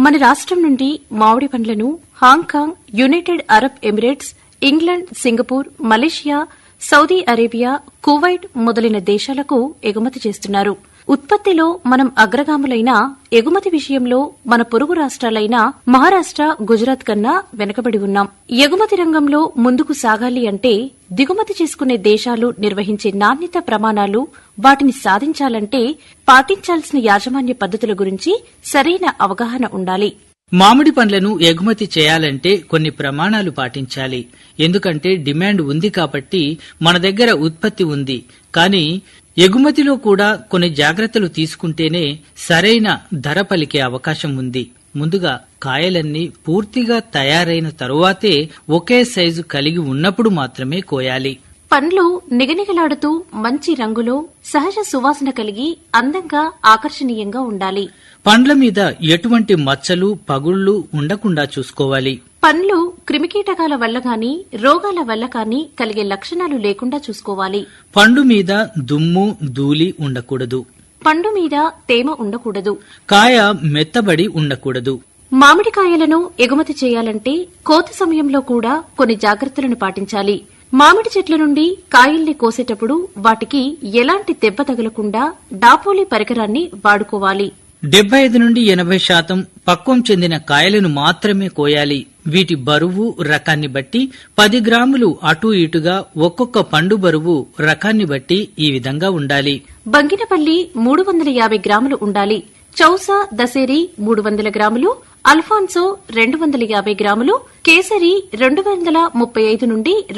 మన రాష్టం నుండి మామిడి పండ్లను Hong Kong United Arab Emirates England Singapore Malaysia Saudi Arabia Kuwait మొదలైన దేశాలకు ఎగుమతి చేస్తున్నారు ఉత్పత్తిలో మనం అగ్రగాములైన ఎగుమతి విషయంలో మన పొరుగు రాష్ట్రాలైన మహారాష్ట గుజరాత్ కన్నా వెనకబడి ఉన్నాం ఎగుమతి రంగంలో ముందుకు సాగాలి అంటే దిగుమతి చేసుకునే దేశాలు నిర్వహించే నాణ్యత ప్రమాణాలు వాటిని సాధించాలంటే పాటించాల్సిన యాజమాన్య పద్ధతుల గురించి సరైన అవగాహన ఉండాలి మామిడి పండ్లను ఎగుమతి చేయాలంటే కొన్ని ప్రమాణాలు పాటించాలి ఎందుకంటే డిమాండ్ ఉంది కాబట్టి మన దగ్గర ఉత్పత్తి ఉంది కానీ ఎగుమతిలో కూడా కొన్ని జాగ్రత్తలు తీసుకుంటేనే సరైన ధర పలికే అవకాశం ఉంది ముందుగా కాయలన్నీ పూర్తిగా తయారైన తరువాతే ఒకే సైజు కలిగి ఉన్నప్పుడు మాత్రమే కోయాలి పండ్లు నిగనిగలాడుతూ మంచి రంగులో సహజ సువాసన కలిగి అందంగా ఆకర్షణీయంగా ఉండాలి పండ్ల మీద ఎటువంటి మచ్చలు పగుళ్లు ఉండకుండా చూసుకోవాలి పండ్లు క్రిమికీటకాల వల్ల గాని రోగాల వల్ల కాని కలిగే లక్షణాలు లేకుండా చూసుకోవాలి పండు మీద దుమ్ము ధూళి ఉండకూడదు పండు మీద తేమ ఉండకూడదు కాయ మెత్తబడి ఉండకూడదు మామిడికాయలను ఎగుమతి చేయాలంటే కోత సమయంలో కూడా కొన్ని జాగ్రత్తలను పాటించాలి మామిడి చెట్ల నుండి కాయల్ని కోసేటప్పుడు వాటికి ఎలాంటి దెబ్బ తగలకుండా డాపోలి పరికరాన్ని వాడుకోవాలి డెబ్బై ఐదు నుండి ఎనభై శాతం పక్వం చెందిన కాయలను మాత్రమే కోయాలి వీటి బరువు రకాన్ని బట్టి పది గ్రాములు అటూ ఇటుగా ఒక్కొక్క పండు బరువు రకాన్ని బట్టి ఈ విధంగా ఉండాలి బంగినపల్లి మూడు వందల యాభై గ్రాములు ఉండాలి చౌసా దసేరి మూడు వందల గ్రాములు అల్ఫాన్సో రెండు వందల యాభై గ్రాములు కేసరి రెండు వందల ముప్పై ఐదు నుండి